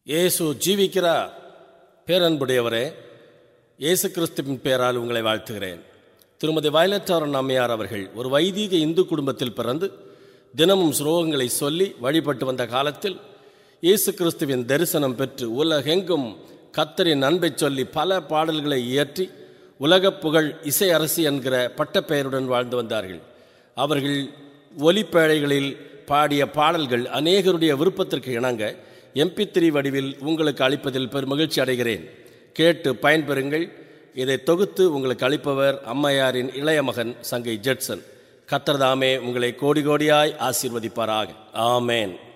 இயேசு ஜீவிக்கிறார் பேரன்புடையவரே இயேசு கிறிஸ்துவின் பெயரால் உங்களை வாழ்த்துகிறேன் திருமதி வயலட்டாரன் அம்மையார் அவர்கள் ஒரு வைதீக இந்து குடும்பத்தில் பிறந்து தினமும் ஸ்லோகங்களை சொல்லி வழிபட்டு வந்த காலத்தில் இயேசு கிறிஸ்துவின் தரிசனம் பெற்று உலகெங்கும் கத்தரின் அன்பை சொல்லி பல பாடல்களை இயற்றி உலகப் புகழ் இசை அரசி என்கிற பட்டப்பெயருடன் வாழ்ந்து வந்தார்கள் அவர்கள் ஒலிப்பேழைகளில் பாடிய பாடல்கள் அநேகருடைய விருப்பத்திற்கு இணங்க எம்பி த்ரீ வடிவில் உங்களுக்கு அளிப்பதில் பெரும் மகிழ்ச்சி அடைகிறேன் கேட்டு பயன்பெறுங்கள் இதை தொகுத்து உங்களுக்கு அளிப்பவர் அம்மையாரின் இளைய மகன் சங்கை ஜெட்சன் கத்தர்தாமே உங்களை கோடி கோடியாய் ஆசீர்வதிப்பாராக ஆமேன்